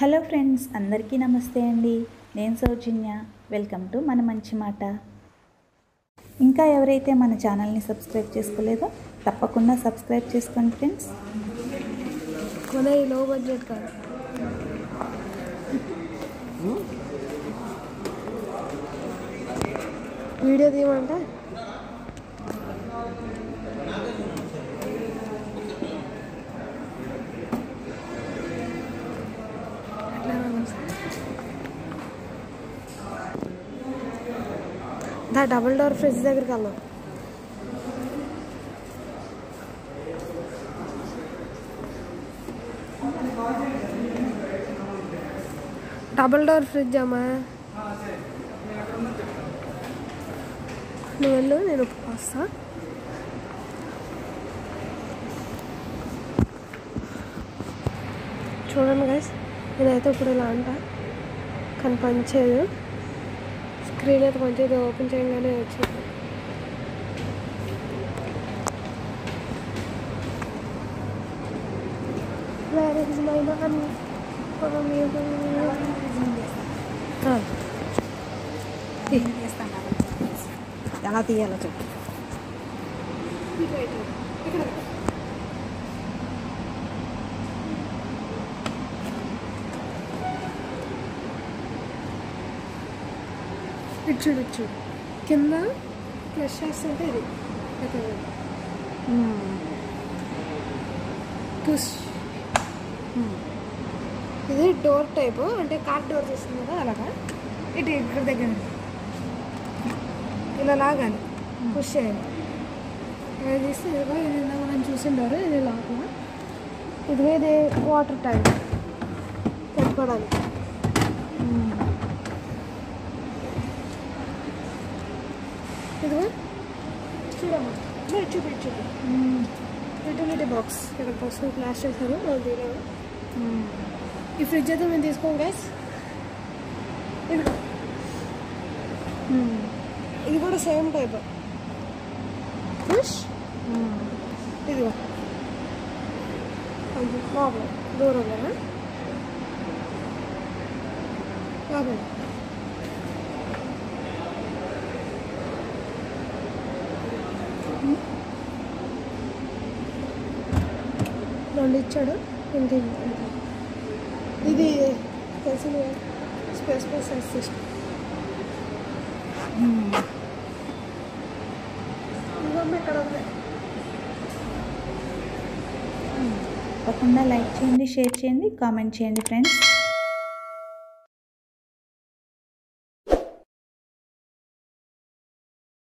Hello friends అందరికీ నమస్తే అండి నేను సౌజన్య వెల్కమ్ టు మన మంచి మాట ఇంకా ఎవరైతే మన ఛానల్ని సబ్స్క్రైబ్ చేసుకోలేదో తప్పకుండా సబ్స్క్రైబ్ చేసుకోండి ఫ్రెండ్స్ మన ఈ లో బడ్జెట్ కాదు వీడియో తీయమంటే దా డబుల్ డోర్ ఫ్రిడ్జ్ దగ్గరికి వెళ్దాం డబుల్ డోర్ ఫ్రిడ్జ్ అమ్మా నువ్వు వెళ్ళు నేను వస్తా చూడండి గైస్ నేనైతే ఇప్పుడు ఇలా అంట కానీ పనిచేయదు స్క్రీన్ అయితే పనిచేయదు ఓపెన్ చేయగానే వచ్చింది Where is my money? Mommy, ఎలా తీయాలో చెప్పు ఇటు చూడు ఇటు చూడు కింద ప్లస్ చేస్తుంటే ఇది పుష్ ఇది డోర్ టైప్ అంటే కార్ డోర్ చేస్తుంది కదా అలాగా ఇటు ఇక్కడ దగ్గర ఉంది. ఇలా లాగాలి పుష్ చేయాలి ఇలా తీస్తే ఇదిగో ఇది ఇందాక మనం చూసిండారు ఇది లోపల ఇదిగో ఇది వాటర్ ట్యాంక్ పెట్టుకోవడానికి ఇదిగో చూడమ్మా ఇలా చూపి ఇటు చూపి యూటిలిటీ బాక్స్ ఇక్కడ బాక్స్ క్లాస్ చేశారు వాళ్ళు తీయలేదు ఈ ఫ్రిడ్జ్ అయితే మేము తీసుకోం గ్యాస్ ఇదిగో ఇది కూడా సేమ్ టైప్ ఫిష్ ఇదిగో అది లోపల దూరంగా లోపల రెండు ఇచ్చాడు ఇంటి ఇది తెలిసింది స్పేస్ స్పేస్ సైజ్ సిస్టమ్ ఇదిగోమ్మ ఇక్కడ ఉంది తప్పకుండా లైక్ చేయండి షేర్ చేయండి కామెంట్ చేయండి ఫ్రెండ్స్